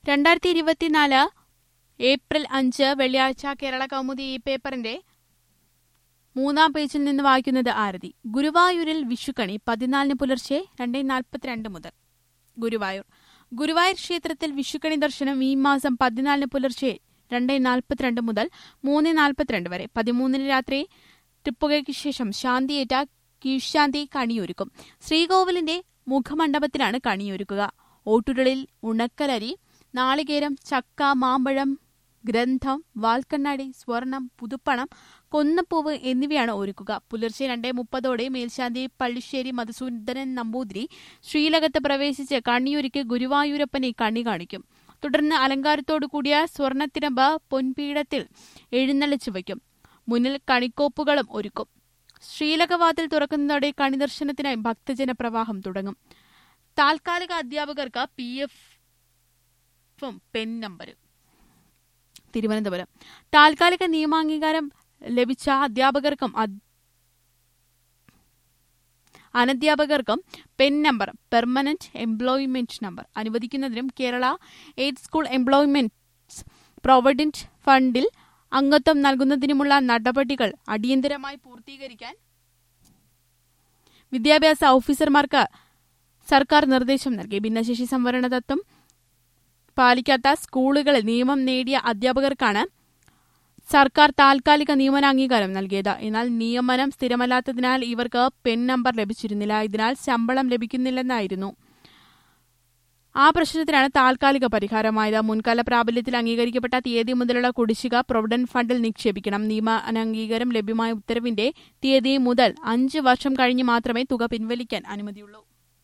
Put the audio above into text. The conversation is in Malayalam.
രണ്ടായിരത്തി ഇരുപത്തിനാല് ഏപ്രിൽ അഞ്ച് വെള്ളിയാഴ്ച കേരള കൗമുദി ഈ പേപ്പറിന്റെ മൂന്നാം പേജിൽ നിന്ന് വായിക്കുന്നത് ആരതി ഗുരുവായൂരിൽ വിഷുക്കണി പതിനാലിന് പുലർച്ചെ രണ്ടേ നാൽപ്പത്തിരണ്ട് മുതൽ ഗുരുവായൂർ ഗുരുവായൂർ ക്ഷേത്രത്തിൽ വിഷുക്കണി ദർശനം ഈ മാസം പതിനാലിന് പുലർച്ചെ രണ്ടേ നാൽപ്പത്തിരണ്ട് മുതൽ മൂന്ന് നാൽപ്പത്തിരണ്ട് വരെ പതിമൂന്നിന് രാത്രി ട്രിപ്പുകയ്ക്ക് ശേഷം ശാന്തിയേറ്റ കീഴ്ശാന്തി കണിയൊരുക്കും ശ്രീകോവിലിന്റെ മുഖമണ്ഡപത്തിലാണ് കണിയൊരുക്കുക ഓട്ടുരുളിൽ ഉണക്കലരി നാളികേരം ചക്ക മാമ്പഴം ഗ്രന്ഥം വാൽക്കണ്ണാടി സ്വർണം പുതുപ്പണം കൊന്നപ്പൂവ് എന്നിവയാണ് ഒരുക്കുക പുലർച്ചെ രണ്ടേ മുപ്പതോടെ മേൽശാന്തി പള്ളിശ്ശേരി മധുസൂദനൻ നമ്പൂതിരി ശ്രീലകത്ത് പ്രവേശിച്ച് കണിയൊരുക്കി ഗുരുവായൂരപ്പനെ കണി കാണിക്കും തുടർന്ന് അലങ്കാരത്തോടു കൂടിയ സ്വർണത്തിരമ്പ് പൊൻപീഠത്തിൽ എഴുന്നള്ളിച്ചു വയ്ക്കും മുന്നിൽ കണിക്കോപ്പുകളും ഒരുക്കും ശ്രീലകവാതിൽ തുറക്കുന്നതോടെ കണി ദർശനത്തിനായി ഭക്തജന പ്രവാഹം തുടങ്ങും താൽക്കാലിക അധ്യാപകർക്ക് പി എഫും പെൻ നമ്പരും തിരുവനന്തപുരം താൽക്കാലിക നിയമാംഗീകാരം ലഭിച്ച അധ്യാപകർക്കും അനധ്യാപകർക്കും PEN number permanent employment number അനുവദിക്കുന്നതിനും Kerala aid school employment provident ഫണ്ടിൽ അംഗത്വം നൽകുന്നതിനുമുള്ള നടപടികൾ അടിയന്തരമായി പൂർത്തീകരിക്കാൻ വിദ്യാഭ്യാസ ഓഫീസർമാർക്ക് സർക്കാർ നിർദ്ദേശം നൽകി ഭിന്നശേഷി സംവരണ തത്വം പാലിക്കാത്ത സ്കൂളുകളിൽ നിയമം നേടിയ അധ്യാപകർക്കാണ് സർക്കാർ താൽക്കാലിക നിയമനാംഗീകാരം നൽകിയത് എന്നാൽ നിയമനം സ്ഥിരമല്ലാത്തതിനാൽ ഇവർക്ക് പെൻ നമ്പർ ലഭിച്ചിരുന്നില്ല ഇതിനാൽ ശമ്പളം ലഭിക്കുന്നില്ലെന്നായിരുന്നു ആ പ്രശ്നത്തിനാണ് താൽക്കാലിക പരിഹാരമായത് മുൻകാല പ്രാബല്യത്തിൽ അംഗീകരിക്കപ്പെട്ട തീയതി മുതലുള്ള കുടിശ്ശിക പ്രൊവിഡന്റ് ഫണ്ടിൽ നിക്ഷേപിക്കണം നിയമാംഗീകാരം ലഭ്യമായ ഉത്തരവിന്റെ തീയതി മുതൽ അഞ്ച് വർഷം കഴിഞ്ഞ് മാത്രമേ തുക പിൻവലിക്കാൻ അനുമതിയുള്ളൂ